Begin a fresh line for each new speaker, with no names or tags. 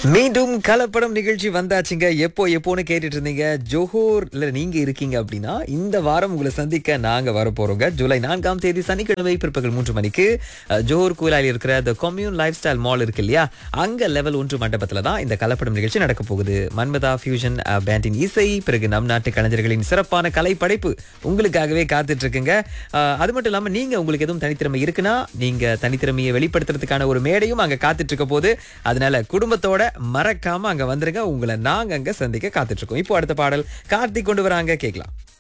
மீண்டும் கலப்படம் நிகழ்ச்சி வந்தாச்சுங்க எப்போ எப்போன்னு கேட்டுட்டு இருந்தீங்க ஜோஹூர்ல நீங்க இருக்கீங்க அப்படின்னா இந்த வாரம் உங்களை சந்திக்க நாங்க வர போறோங்க ஜூலை நான்காம் தேதி சனிக்கிழமை பிற்பகல் மூன்று மணிக்கு அஹ், ஜோஹூர் கோயிலாயில் இருக்கிற the commune lifestyle mall இருக்கு இல்லையா அங்க லெவல் ஒன்று மண்டபத்துல தான் இந்த கலப்படம் நிகழ்ச்சி நடக்க போகுது மன்மதா ஃபியூஷன் அஹ், பேண்டின் இசை பிறகு நம் நாட்டு கலைஞர்களின் சிறப்பான கலை படைப்பு உங்களுக்காகவே காத்துட்டு இருக்குங்க அஹ், அது மட்டும் இல்லாம நீங்க உங்களுக்கு எதுவும் தனித்திறமை இருக்குன்னா நீங்க தனித்திறமையை வெளிப்படுத்துறதுக்கான ஒரு மேடையும் அங்க காத்துட்டு இருக்க போது அதனால குடும்பத்தோட மறக்காம அங்க வந்துருங்க உங்களை நாங்க அங்க சந்திக்க காத்துட்டு இருக்கோம் இப்போ அடுத்த பாடல் கார்த்திக் கொண்டு வராங்க கேட்கலாம்